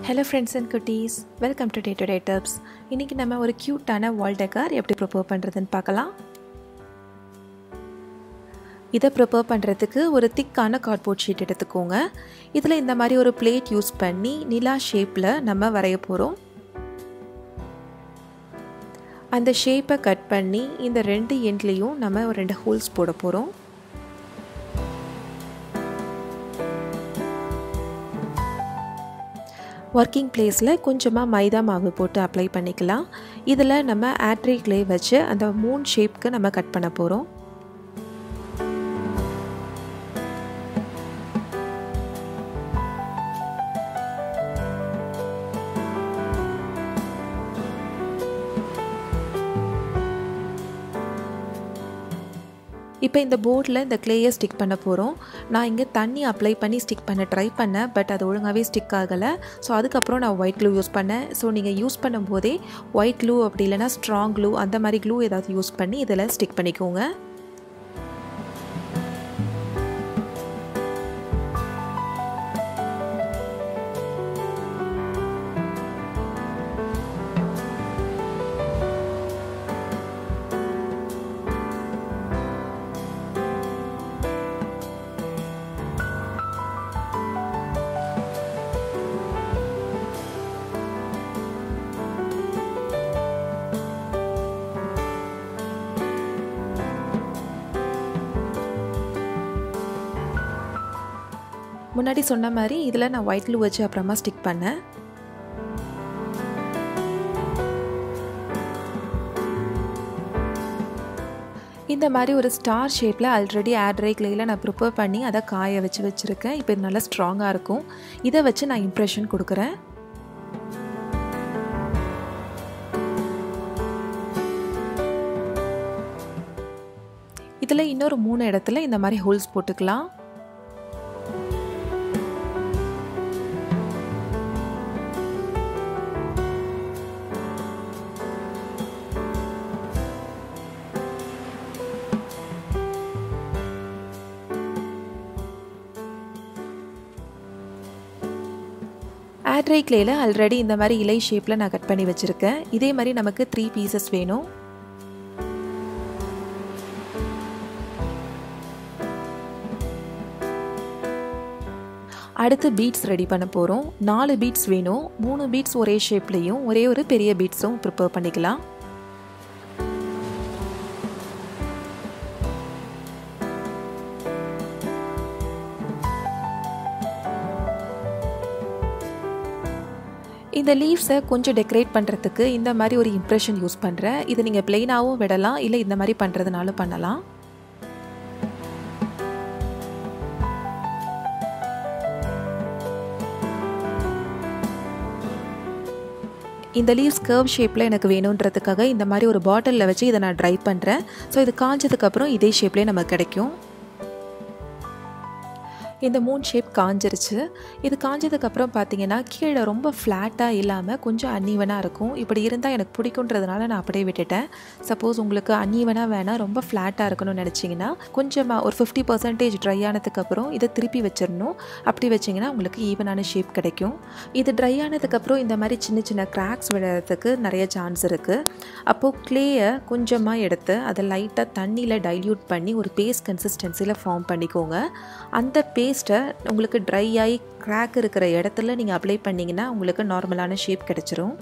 hello friends and குட்டீஸ் welcome to day to day tips இன்றைக்கி நம்ம ஒரு க்யூட்டான வால் டெக்கார் எப்படி ப்ரிப்பேர் பண்ணுறதுன்னு பார்க்கலாம் இதை ப்ரிப்பேர் பண்ணுறதுக்கு ஒரு திக்கான கார்ட்போர்ட் ஷீட் எடுத்துக்கோங்க இதில் இந்த மாதிரி ஒரு பிளேட் யூஸ் பண்ணி நிலா ஷேப்பில் நம்ம வரைய போகிறோம் அந்த ஷேப்பை கட் பண்ணி இந்த ரெண்டு எண்ட்லேயும் நம்ம ஒரு ரெண்டு ஹோல்ஸ் போட போகிறோம் ஒர்க்கிங் பிளேஸில் கொஞ்சமாக மைதா மாவு போட்டு அப்ளை பண்ணிக்கலாம் இதில் நம்ம ஆட்ரி கிளே வச்சு அந்த மூன் ஷேப்க்கு நம்ம கட் பண்ண போகிறோம் இப்போ இந்த போர்டில் இந்த கிளேயை ஸ்டிக் பண்ண போகிறோம் நான் இங்கே தண்ணி அப்ளை பண்ணி ஸ்டிக் பண்ண ட்ரை பண்ணேன் பட் அது ஒழுங்காகவே ஸ்டிக் ஆகலை ஸோ அதுக்கப்புறம் நான் ஒயிட் க்ளூ யூஸ் பண்ணேன் ஸோ நீங்கள் யூஸ் பண்ணும்போதே ஒயிட் க்ளூ அப்படி இல்லைனா ஸ்ட்ராங் க்ளூ அந்த மாதிரி க்ளூ ஏதாவது யூஸ் பண்ணி இதில் ஸ்டிக் பண்ணிக்கோங்க முன்னாடி சொன்ன மாதிரி இதில் நான் ஒயிட் க்ளூ வச்சு அப்புறமா ஸ்டிக் பண்ணேன் இந்த மாதிரி ஒரு ஸ்டார் ஷேப்பில் ஆல்ரெடி ஆட்ரை கிளேயில் நான் ப்ரிப்பேர் பண்ணி அதை காய வச்சு வச்சுருக்கேன் இப்போ இது நல்லா ஸ்ட்ராங்காக இருக்கும் இதை வச்சு நான் இம்ப்ரெஷன் கொடுக்குறேன் இதில் இன்னொரு மூணு இடத்துல இந்த மாதிரி ஹோல்ஸ் போட்டுக்கலாம் ஆட்ரை கிளேயில் ஆல்ரெடி இந்த மாதிரி இலை ஷேப்பில் நான் கட் பண்ணி வச்சுருக்கேன் இதே மாதிரி நமக்கு த்ரீ பீசஸ் வேணும் அடுத்து பீட்ஸ் ரெடி பண்ண போகிறோம் நாலு பீட்ஸ் வேணும் மூணு பீட்ஸ் ஒரே ஷேப்லேயும் ஒரே ஒரு பெரிய பீட்ஸும் ப்ரிப்பேர் பண்ணிக்கலாம் இந்த லீவ்ஸை கொஞ்சம் டெக்கரேட் பண்ணுறதுக்கு இந்த மாதிரி ஒரு இம்ப்ரெஷன் யூஸ் பண்ணுறேன் இதை நீங்கள் பிளெயினாகவும் விடலாம் இல்லை இந்த மாதிரி பண்ணுறதுனாலும் பண்ணலாம் இந்த லீவ்ஸ் கர்வ் ஷேப்பில் எனக்கு வேணுன்றதுக்காக இந்த மாதிரி ஒரு பாட்டிலில் வச்சு இதை நான் ட்ரை பண்ணுறேன் ஸோ இது காஞ்சதுக்கப்புறம் இதே ஷேப்லேயே நமக்கு கிடைக்கும் இந்த மூன் ஷேப் காஞ்சிருச்சு இது காஞ்சதுக்கப்புறம் பார்த்தீங்கன்னா கீழே ரொம்ப ஃப்ளாட்டாக இல்லாமல் கொஞ்சம் அன்னீவனாக இருக்கும் இப்படி இருந்தால் எனக்கு பிடிக்குன்றதுனால நான் அப்படியே விட்டுட்டேன் சப்போஸ் உங்களுக்கு அன்னீவனாக வேணால் ரொம்ப ஃப்ளாட்டாக இருக்கணும்னு நினச்சிங்கன்னா கொஞ்சமாக ஒரு ஃபிஃப்டி பர்சன்டேஜ் ட்ரை ஆனதுக்கப்புறம் இதை திருப்பி வச்சிடணும் அப்படி வச்சிங்கன்னா உங்களுக்கு ஈவனான ஷேப் கிடைக்கும் இது ட்ரை ஆனதுக்கப்புறம் இந்த மாதிரி சின்ன சின்ன கிராக்ஸ் விழுறதுக்கு நிறைய சான்ஸ் இருக்குது அப்போது க்ளேயை கொஞ்சமாக எடுத்து அதை லைட்டாக தண்ணியில் டைல்யூட் பண்ணி ஒரு பேஸ்ட் கன்சிஸ்டன்சியில் ஃபார்ம் பண்ணிக்கோங்க அந்த பேஸ்ட் பேஸ்ட்டை உங்களுக்கு ட்ரை ஆகி க்ராக் இருக்கிற இடத்துல நீங்கள் அப்ளை பண்ணிங்கன்னா உங்களுக்கு நார்மலான ஷேப் கிடச்சிரும்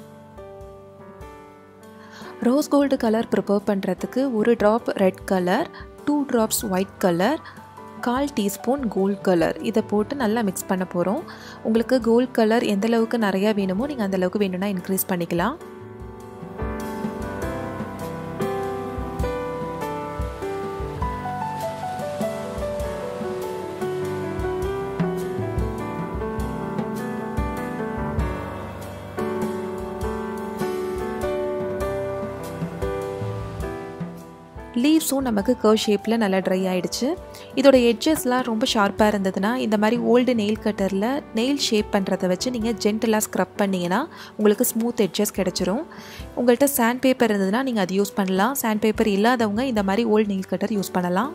ரோஸ் கோல்டு கலர் ப்ரிப்பேர் பண்ணுறதுக்கு ஒரு drop red colour two drops white colour கால் டீஸ்பூன் கோல்ட் கலர் இதை போட்டு நல்லா மிக்ஸ் பண்ண போகிறோம் உங்களுக்கு கோல்ட் கலர் எந்த அளவுக்கு நிறையா வேணுமோ நீங்கள் அந்த அளவுக்கு வேணும்னா இன்க்ரீஸ் பண்ணிக்கலாம் லீவ்ஸும் நமக்கு கர்வ் ஷேப்பில் நல்லா ட்ரை ஆகிடுச்சு இதோட எட்ஜஸ்லாம் ரொம்ப ஷார்ப்பாக இருந்ததுன்னா இந்த மாதிரி ஓல்டு நெயில் கட்டரில் நெயில் ஷேப் பண்ணுறத வச்சு நீங்கள் ஜென்டலாக ஸ்க்ரப் பண்ணிங்கன்னா உங்களுக்கு ஸ்மூத் எட்ஜஸ் கிடச்சிரும் உங்கள்கிட்ட சாண்ட் பேப்பர் இருந்ததுன்னா நீங்கள் அது யூஸ் பண்ணலாம் சாண்ட் பேப்பர் இல்லாதவங்க இந்த மாதிரி ஓல்டு நெயில் கட்டர் யூஸ் பண்ணலாம்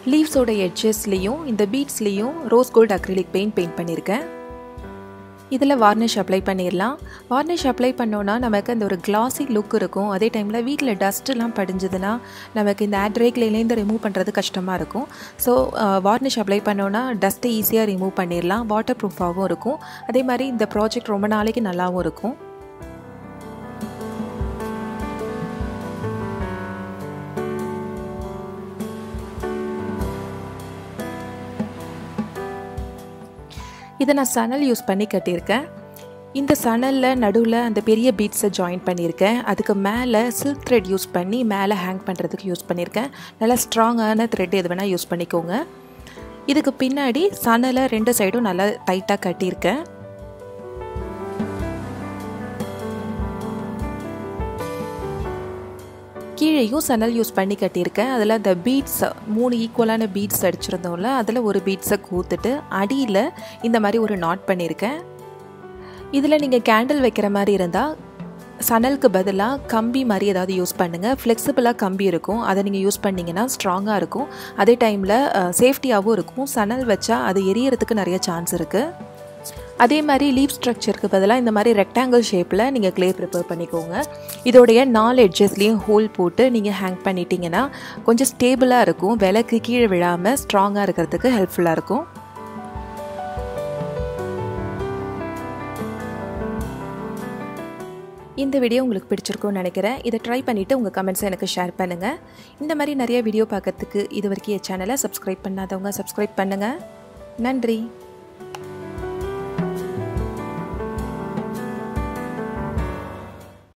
லீவ்ஸோட எட்ஜஸ்லேயும் இந்த பீட்ஸ்லேயும் rose gold acrylic paint paint பண்ணியிருக்கேன் இதில் வார்னிஷ் அப்ளை பண்ணிடலாம் வார்னிஷ் அப்ளை பண்ணோன்னா நமக்கு அந்த ஒரு கிளாஸி லுக் இருக்கும் அதே டைமில் வீட்டில் டஸ்ட்லாம் படிஞ்சதுன்னா நமக்கு இந்த ஆட்ரேக்லேருந்து ரிமூவ் பண்ணுறது கஷ்டமாக இருக்கும் ஸோ வார்னிஷ் அப்ளை பண்ணோன்னா டஸ்ட்டை ஈஸியாக ரிமூவ் பண்ணிடலாம் வாட்டர் ப்ரூஃபாகவும் இருக்கும் அதே மாதிரி இந்த ப்ராஜெக்ட் ரொம்ப நாளைக்கு நல்லாவும் இருக்கும் இதை நான் சணல் யூஸ் பண்ணி கட்டியிருக்கேன் இந்த சணலில் நடுவில் அந்த பெரிய பீட்ஸை ஜாயின் பண்ணியிருக்கேன் அதுக்கு மேலே சில்க் த்ரெட் யூஸ் பண்ணி மேலே ஹேங் பண்ணுறதுக்கு யூஸ் பண்ணியிருக்கேன் நல்லா ஸ்ட்ராங்கான த்ரெட் எது வேணால் யூஸ் பண்ணிக்கோங்க இதுக்கு பின்னாடி சணலை ரெண்டு சைடும் நல்லா டைட்டாக கட்டியிருக்கேன் கீழேயும் சணல் யூஸ் பண்ணி கட்டியிருக்கேன் அதில் அந்த பீட்ஸ் மூணு ஈக்குவலான பீட்ஸ் அடிச்சிருந்தோம்ல அதில் ஒரு பீட்ஸை கூத்துட்டு அடியில் இந்த மாதிரி ஒரு நாட் பண்ணியிருக்கேன் இதில் நீங்கள் கேண்டில் வைக்கிற மாதிரி இருந்தால் சணலுக்கு பதிலாக கம்பி மாதிரி ஏதாவது யூஸ் பண்ணுங்கள் ஃப்ளெக்சிபிளாக கம்பி இருக்கும் அதை நீங்கள் யூஸ் பண்ணிங்கன்னா ஸ்ட்ராங்காக இருக்கும் அதே டைமில் சேஃப்டியாகவும் இருக்கும் சணல் வச்சா அது எரியறதுக்கு நிறைய சான்ஸ் இருக்குது அதே மாதிரி லீப் ஸ்ட்ரக்சருக்கு பதிலாக இந்த மாதிரி ரெக்டாங்கிள் ஷேப்பில் நீங்கள் க்ளே ப்ரிப்பேர் பண்ணிக்கோங்க இதோடைய நாலு எட்ஜஸ்லேயும் ஹோல் போட்டு நீங்கள் ஹேங் பண்ணிட்டீங்கன்னா கொஞ்சம் ஸ்டேபிளாக இருக்கும் விளக்கு கீழே விழாமல் ஸ்ட்ராங்காக இருக்கிறதுக்கு ஹெல்ப்ஃபுல்லாக இருக்கும் இந்த வீடியோ உங்களுக்கு பிடிச்சிருக்கும்னு நினைக்கிறேன் இதை ட்ரை பண்ணிவிட்டு உங்கள் கமெண்ட்ஸை எனக்கு ஷேர் பண்ணுங்கள் இந்த மாதிரி நிறைய வீடியோ பார்க்கறதுக்கு இது வரைக்கும் என் சேனலை சப்ஸ்கிரைப் பண்ணாதவங்க சப்ஸ்கிரைப் பண்ணுங்கள் நன்றி